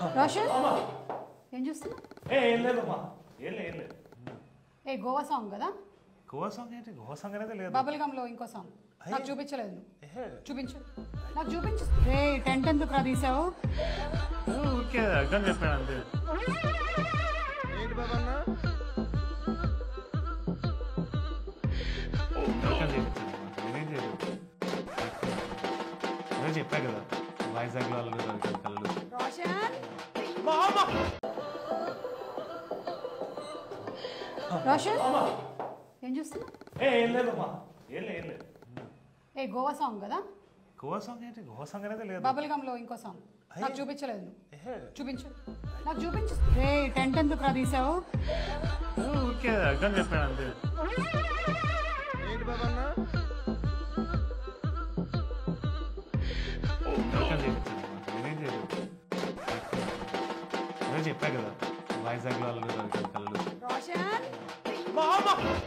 రోషన్ ఏం చూస్తున్నా ఏ ఏం లేదమ్మా ఏం లేదు ఏం లేదు ఏ గోవా సాంగ్ కదా గోవా సాంగ్ ఏంటి గోవా సాంగ్ అనేది లేదు బబుల్ గమ్ లో ఇంకో సాంగ్ నాకు చూపించలేదు నువ్వు ఏహే, చూపించు నాకు చూపించు రే టెంట్ ఎందుకు రా తీసావు ఊరికే అర్థం చెప్పాను అంతే ఏంటి బాబా అన్న అర్థం చేయించాను నేనేం చేయలేదు అదే చెప్పా కదా వైజాగ్లో అల్లుడు రవికాంత్ కళ్ళు రోషన్ రోషన్ ఏం చూస్తున్నా ఏ ఏం లేదమ్మా ఏం లేదు ఏం లేదు ఏ గోవా సాంగ్ కదా గోవా సాంగ్ ఏంటి గోవా సాంగ్ అనేది లేదు బబుల్ గమ్ లో ఇంకో సాంగ్ నాకు చూపించలేదు నువ్వు ఏహే, చూపించు నాకు చూపించు రే టెంట్ ఎందుకు రా తీసావు ఊరికే అర్థం చెప్పాను అంతే ఏంటి బాబా అన్న అర్థం చేయించాను నేనేం చేయలేదు అదే చెప్పా కదా వైజాగ్లో అల్లుడు రవికాంత్ కళ్ళు రోషన్